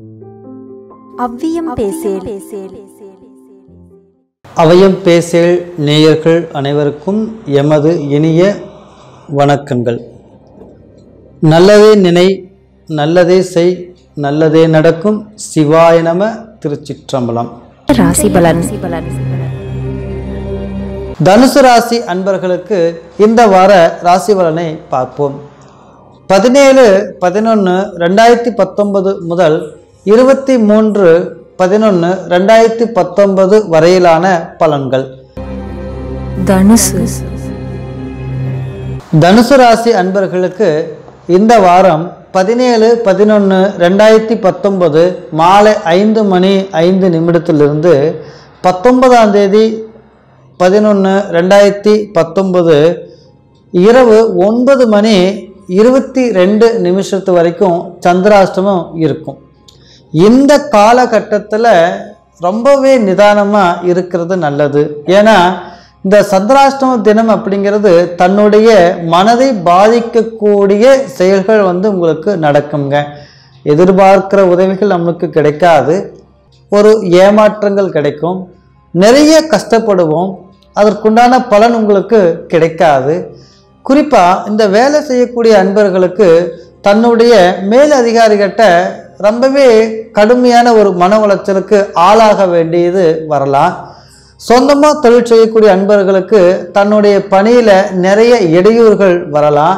அவ்வியம் பேசேல் அவயம் பேசேல் நேயர்கள் அனைவருக்கும் எமது இனிய வணக்கங்கள் நல்லதே நினை நல்லதே செய் நல்லதே நடக்கும் சிவாய நம திருச்சிற்றம்பலம் ராசி பலன் தனுசு ராசி அன்பர்களுக்கு இந்த வார ராசி பலனை பார்ப்போம் பதினேழு பதினொன்று ரெண்டாயிரத்தி பத்தொன்பது முதல் இருபத்தி மூன்று பதினொன்று ரெண்டாயிரத்தி பத்தொன்பது வரையிலான பலன்கள் தனுசு தனுசு ராசி அன்பர்களுக்கு இந்த வாரம் பதினேழு பதினொன்று ரெண்டாயிரத்தி பத்தொன்பது மாலை ஐந்து மணி ஐந்து நிமிடத்திலிருந்து பத்தொன்பதாம் தேதி பதினொன்று ரெண்டாயிரத்தி பத்தொன்பது இரவு ஒன்பது மணி இருபத்தி ரெண்டு நிமிஷத்து வரைக்கும் சந்திராஷ்டமம் இருக்கும் இந்த காலகட்டத்தில் ரொம்பவே நிதானமாக இருக்கிறது நல்லது ஏன்னா இந்த சந்திராஷ்டம தினம் அப்படிங்கிறது தன்னுடைய மனதை பாதிக்கக்கூடிய செயல்கள் வந்து உங்களுக்கு நடக்குங்க எதிர்பார்க்கிற உதவிகள் நமக்கு கிடைக்காது ஒரு ஏமாற்றங்கள் கிடைக்கும் நிறைய கஷ்டப்படுவோம் அதற்குண்டான பலன் உங்களுக்கு கிடைக்காது குறிப்பாக இந்த வேலை செய்யக்கூடிய அன்பர்களுக்கு தன்னுடைய மேல் அதிகாரிகிட்ட ரொம்பவே கடுமையான ஒரு மன உளைச்சலுக்கு ஆளாக வேண்டியது வரலாம் சொந்தமாக தொழில் செய்யக்கூடிய அன்பர்களுக்கு தன்னுடைய பணியில் நிறைய இடையூறுகள் வரலாம்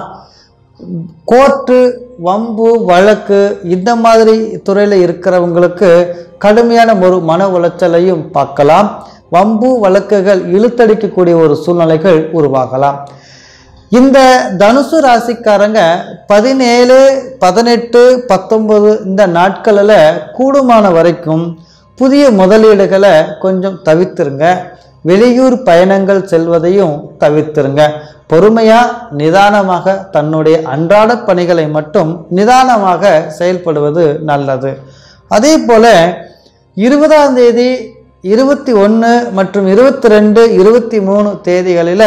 கோர்ட்டு வம்பு வழக்கு இந்த மாதிரி துறையில் இருக்கிறவங்களுக்கு கடுமையான ஒரு மன உளைச்சலையும் பார்க்கலாம் வம்பு வழக்குகள் இழுத்தடிக்கக்கூடிய ஒரு சூழ்நிலைகள் உருவாகலாம் இந்த தனுசு ராசிக்காரங்க பதினேழு பதினெட்டு பத்தொன்பது இந்த நாட்களில் கூடுமான வரைக்கும் புதிய முதலீடுகளை கொஞ்சம் தவிர்த்துருங்க வெளியூர் பயணங்கள் செல்வதையும் தவிர்த்துருங்க பொறுமையாக நிதானமாக தன்னுடைய அன்றாட பணிகளை மட்டும் நிதானமாக செயல்படுவது நல்லது அதே போல் இருபதாம் தேதி இருபத்தி ஒன்று மற்றும் இருபத்தி ரெண்டு இருபத்தி மூணு தேதிகளில்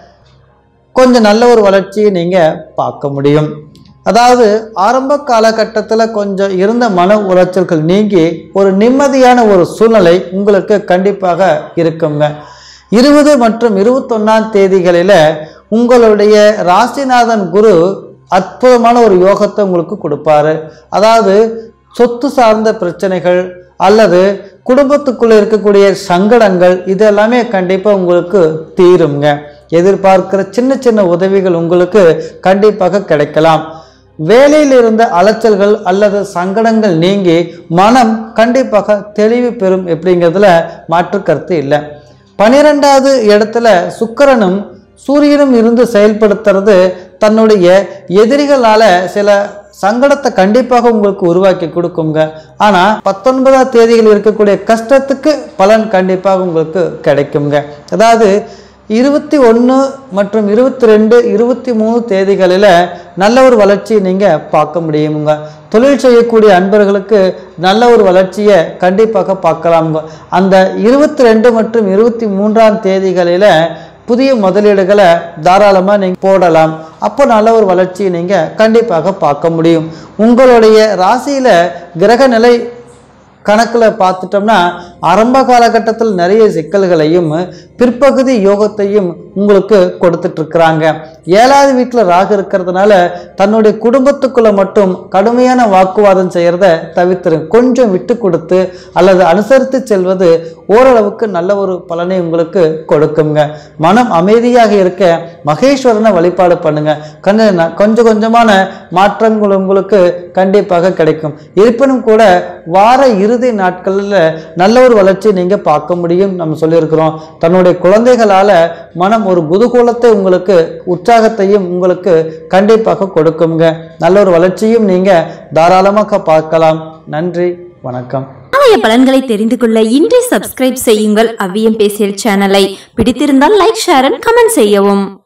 கொஞ்சம் நல்ல ஒரு வளர்ச்சியை நீங்கள் பார்க்க முடியும் அதாவது ஆரம்ப காலகட்டத்தில் கொஞ்சம் இருந்த மன உளைச்சல்கள் நீங்கி ஒரு நிம்மதியான ஒரு சூழ்நிலை உங்களுக்கு கண்டிப்பாக இருக்குங்க இருபது மற்றும் இருபத்தொன்னாம் தேதிகளில் உங்களுடைய ராசிநாதன் குரு அற்புதமான ஒரு யோகத்தை உங்களுக்கு கொடுப்பாரு அதாவது சொத்து சார்ந்த பிரச்சனைகள் அல்லது குடும்பத்துக்குள்ளே இருக்கக்கூடிய சங்கடங்கள் இதெல்லாமே கண்டிப்பாக உங்களுக்கு தீருங்க எதிர்பார்க்கிற சின்ன சின்ன உதவிகள் உங்களுக்கு கண்டிப்பாக கிடைக்கலாம் வேலையில் இருந்த அலைச்சல்கள் அல்லது சங்கடங்கள் நீங்கி மனம் கண்டிப்பாக தெளிவு பெறும் எப்படிங்கிறதுல மாற்று கருத்து இல்லை பனிரெண்டாவது இடத்துல சுக்கிரனும் சூரியனும் இருந்து செயல்படுத்துறது தன்னுடைய எதிரிகளால் சில சங்கடத்தை கண்டிப்பாக உங்களுக்கு உருவாக்கி கொடுக்குங்க ஆனால் பத்தொன்பதாம் தேதியில் இருக்கக்கூடிய கஷ்டத்துக்கு பலன் கண்டிப்பாக உங்களுக்கு கிடைக்குங்க அதாவது இருபத்தி ஒன்று மற்றும் இருபத்தி ரெண்டு இருபத்தி மூணு தேதிகளில் நல்ல ஒரு வளர்ச்சியை நீங்கள் பார்க்க முடியுங்க தொழில் செய்யக்கூடிய அன்பர்களுக்கு நல்ல ஒரு வளர்ச்சியை கண்டிப்பாக பார்க்கலாமுங்க அந்த இருபத்தி ரெண்டு மற்றும் இருபத்தி மூன்றாம் தேதிகளில் புதிய முதலீடுகளை தாராளமாக நீங்கள் போடலாம் அப்போ நல்ல ஒரு வளர்ச்சியை நீங்கள் கண்டிப்பாக பார்க்க முடியும் உங்களுடைய ராசியில் கிரக நிலை கணக்கில் பார்த்துட்டோம்னா ஆரம்ப காலகட்டத்தில் நிறைய சிக்கல்களையும் பிற்பகுதி யோகத்தையும் உங்களுக்கு கொடுத்துட்ருக்குறாங்க ஏழாவது வீட்டில் ராகு இருக்கிறதுனால தன்னுடைய குடும்பத்துக்குள்ளே மட்டும் கடுமையான வாக்குவாதம் செய்கிறத தவிர்த்துருங்க கொஞ்சம் விட்டு கொடுத்து அல்லது அனுசரித்து செல்வது ஓரளவுக்கு நல்ல ஒரு பலனை உங்களுக்கு கொடுக்குங்க மனம் அமைதியாக இருக்க மகேஸ்வரனை வழிபாடு பண்ணுங்க கொஞ்சம் கொஞ்சம் கொஞ்சமான மாற்றங்கள் உங்களுக்கு கண்டிப்பாக கிடைக்கும் இருப்பினும் கூட வார இறுதி நாட்களில் நல்ல ஒரு வளர்ச்சி நீங்கள் பார்க்க முடியும் நம்ம சொல்லியிருக்கிறோம் தன்னுடைய குழந்தைகளால் மனம் ஒரு குதூகூலத்தை உங்களுக்கு உற்சாகத்தையும் உங்களுக்கு கண்டிப்பாக கொடுக்குங்க நல்ல ஒரு வளர்ச்சியும் நீங்கள் தாராளமாக பார்க்கலாம் நன்றி வணக்கம் நாளைய பலன்களை தெரிந்து கொள்ள இன்றே சப்ஸ்கிரைப் செய்யுங்கள் அவ்வியம் பேசியல் சேனலை பிடித்திருந்தால் லைக் ஷேர் அண்ட் கமெண்ட் செய்யவும்